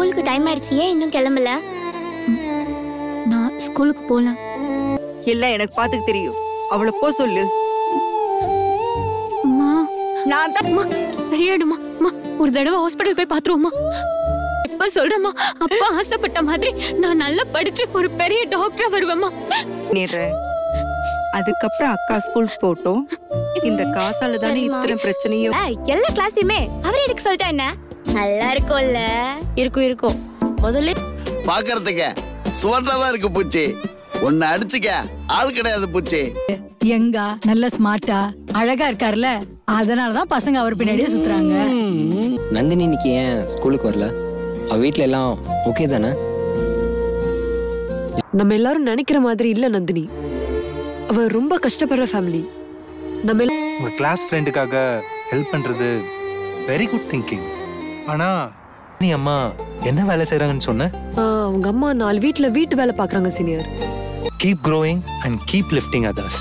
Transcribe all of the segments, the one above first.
ஸ்கூலுக்கு டைம் ஆயிடுச்சு ஏன் இன்னும் கிளம்பல நான் ஸ்கூலுக்கு போகலாம் இல்ல எனக்கு பாத்துக்கு தெரியும் அவளை போ சொல்லு அம்மா நான் தான் அம்மா சரியாயிடுமா அம்மா ஒரு தடவை ஹாஸ்பிட்டல் போய் பாத்துருவோம்மா இப்ப சொல்றேம்மா அப்பா ஆசைப்பட்ட மாதிரி நான் நல்லா படிச்சு ஒரு பெரிய டாக்டரா வருவேம்மா பண்ணிடுறேன் அதுக்கப்புறம் அக்கா ஸ்கூல் போட்டோம் இந்த காசால தானே சரிம்மா. இத்தனை பிரச்சனையும் ஏய், எல்லா கிளாஸையுமே அவர் எனக்கு சொல்லிட்டா என்ன நல்லா இருக்கும்ல இருக்கும் இருக்கும் முதல்ல பாக்குறதுக்கு சுவர்ணா தான் இருக்கு பூச்சி உன்னை அடிச்சுக்க ஆள் கிடையாது பூச்சி எங்கா நல்ல ஸ்மார்ட்டா அழகா இருக்காருல்ல அதனாலதான் பசங்க அவர் பின்னாடியே சுத்துறாங்க நந்தினி இன்னைக்கு ஏன் ஸ்கூலுக்கு வரல அவ வீட்ல எல்லாம் ஓகே தானே நம்ம எல்லாரும் நினைக்கிற மாதிரி இல்ல நந்தினி அவ ரொம்ப கஷ்டப்படுற ஃபேமிலி நம்ம எல்லா- உங்க கிளாஸ் ஃப்ரெண்டுக்காக ஹெல்ப் பண்றது வெரி குட் திங்கிங் ஆனா நீ அம்மா என்ன வேலை செய்றாங்கன்னு சொன்ன ஆ, அவங்க அம்மா நாலு வீட்ல வீட்டு வேலை பாக்குறாங்க senior keep growing and keep lifting others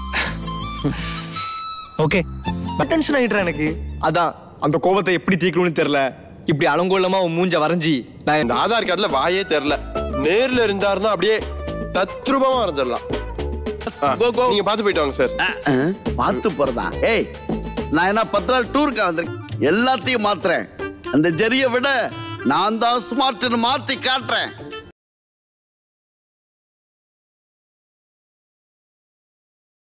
okay tension ஆயிடுறேன் எனக்கு அதான் அந்த கோபத்தை எப்படி தீர்க்கணும்னு தெரியல இப்படி அலங்கோலமா உன் மூஞ்ச வரைஞ்சி நான் இந்த ஆதார் கார்டுல வாயே தெரியல நேர்ல இருந்தாருன்னா அப்படியே தத்ரூபமா வரைஞ்சிடலாம் ஆ, நீங்க பாத்து போயிட்டு வாங்க சார் பார்த்து போறதா ஏய் நான் என்ன பத்து நாள் டூருக்கா வந்திருக்கேன் எல்லாத்தையும் மாத்துறேன் அந்த ஜெரிய விட நான் தான் ஸ்மார்ட்னு மாத்தி காட்டுறேன்